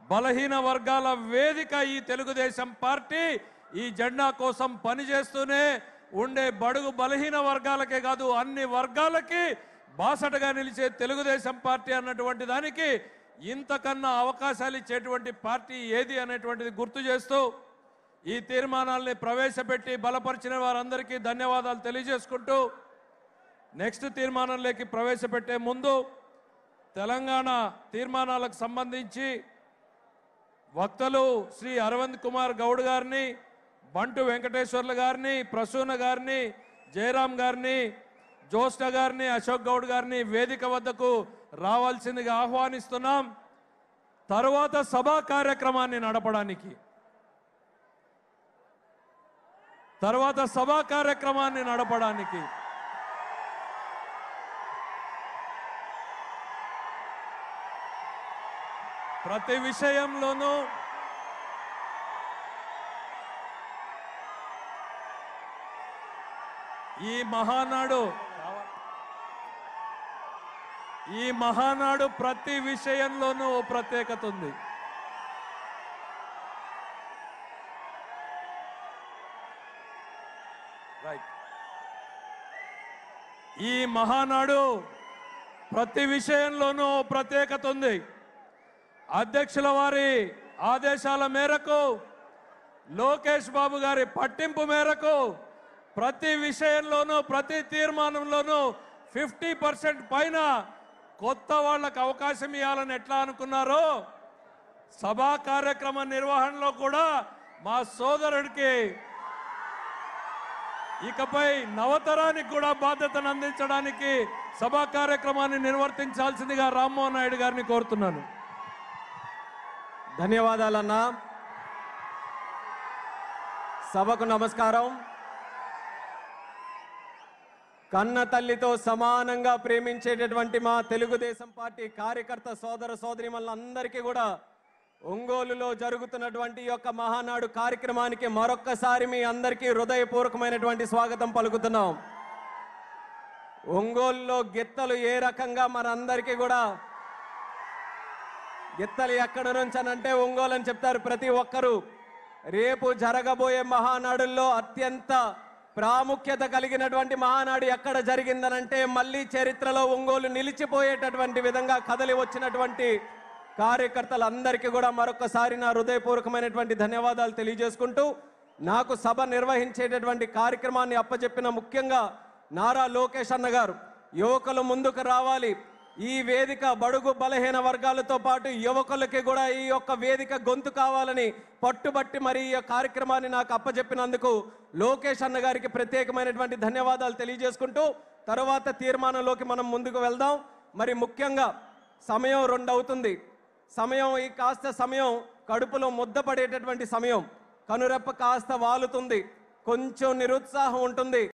బలహీన వర్గాల వేదిక ఈ తెలుగుదేశం పార్టీ ఈ జెండా కోసం పనిచేస్తూనే ఉండే బడుగు బలహీన వర్గాలకే కాదు అన్ని వర్గాలకి బాసటగా నిలిచే తెలుగుదేశం పార్టీ అన్నటువంటి దానికి ఇంతకన్నా అవకాశాలు ఇచ్చేటువంటి పార్టీ ఏది అనేటువంటిది గుర్తు చేస్తూ ఈ తీర్మానాల్ని ప్రవేశపెట్టి బలపరిచిన వారందరికీ ధన్యవాదాలు తెలియజేసుకుంటూ నెక్స్ట్ తీర్మానంలోకి ప్రవేశపెట్టే ముందు తెలంగాణ తీర్మానాలకు సంబంధించి వక్తలు శ్రీ అరవింద్ కుమార్ గౌడ్ గారిని బంటు వెంకటేశ్వర్లు గారిని ప్రసూన గారిని జయరాం గారిని జ్యోష్ణ గారిని అశోక్ గౌడ్ గారిని వేదిక వద్దకు రావాల్సిందిగా ఆహ్వానిస్తున్నాం తరువాత సభా కార్యక్రమాన్ని నడపడానికి తర్వాత సభా కార్యక్రమాన్ని నడపడానికి ప్రతి విషయంలోనూ ఈ మహానాడు ఈ మహానాడు ప్రతి విషయంలోనూ ఓ ప్రత్యేకత ఉంది రైట్ ఈ మహానాడు ప్రతి విషయంలోనూ ఓ ప్రత్యేకత ఉంది అధ్యక్షుల వారి ఆదేశాల మేరకు లోకేష్ బాబు గారి పట్టింపు మేరకు ప్రతి విషయంలోనూ ప్రతి తీర్మానంలోనూ ఫిఫ్టీ పర్సెంట్ పైన కొత్త వాళ్ళకు అవకాశం ఇవ్వాలని ఎట్లా అనుకున్నారో సభా కార్యక్రమ నిర్వహణలో కూడా మా సోదరుడికి ఇకపై నవతరానికి కూడా బాధ్యతను అందించడానికి సభా కార్యక్రమాన్ని నిర్వర్తించాల్సిందిగా రామ్మోహన్ నాయుడు గారిని కోరుతున్నాను ధన్యవాదాలన్నా సభకు నమస్కారం కన్న తల్లితో సమానంగా ప్రేమించేటటువంటి మా తెలుగుదేశం పార్టీ కార్యకర్త సోదర సోదరి అందరికీ కూడా ఒంగోలులో జరుగుతున్నటువంటి ఈ యొక్క మహానాడు కార్యక్రమానికి మరొక్కసారి మీ అందరికీ హృదయపూర్వకమైనటువంటి స్వాగతం పలుకుతున్నాం ఒంగోలులో గిత్తలు ఏ రకంగా మనందరికీ కూడా గిత్తలు ఎక్కడ నుంచి అని అంటే ఒంగోలు అని చెప్తారు ప్రతి ఒక్కరూ రేపు జరగబోయే మహానాడుల్లో అత్యంత ప్రాముఖ్యత కలిగినటువంటి మహానాడు ఎక్కడ జరిగిందనంటే మళ్ళీ చరిత్రలో ఒంగోలు నిలిచిపోయేటటువంటి విధంగా కదలి వచ్చినటువంటి కార్యకర్తలందరికీ కూడా మరొకసారి నా హృదయపూర్వకమైనటువంటి ధన్యవాదాలు తెలియజేసుకుంటూ నాకు సభ నిర్వహించేటటువంటి కార్యక్రమాన్ని అప్పచెప్పిన ముఖ్యంగా నారా లోకేష్ అన్న గారు యువకులు ముందుకు రావాలి ఈ వేదిక బడుగు బలహీన వర్గాలతో పాటు యువకులకి కూడా ఈ యొక్క వేదిక గొంతు కావాలని పట్టుబట్టి మరి ఈ కార్యక్రమాన్ని నాకు అప్పచెప్పినందుకు లోకేష్ అన్న గారికి ప్రత్యేకమైనటువంటి ధన్యవాదాలు తెలియజేసుకుంటూ తర్వాత తీర్మానంలోకి మనం ముందుకు వెళ్దాం మరి ముఖ్యంగా సమయం రెండు అవుతుంది సమయం ఈ కాస్త సమయం కడుపులో ముద్ద పడేటటువంటి సమయం కనురెప్ప కాస్త వాలుతుంది కొంచెం నిరుత్సాహం ఉంటుంది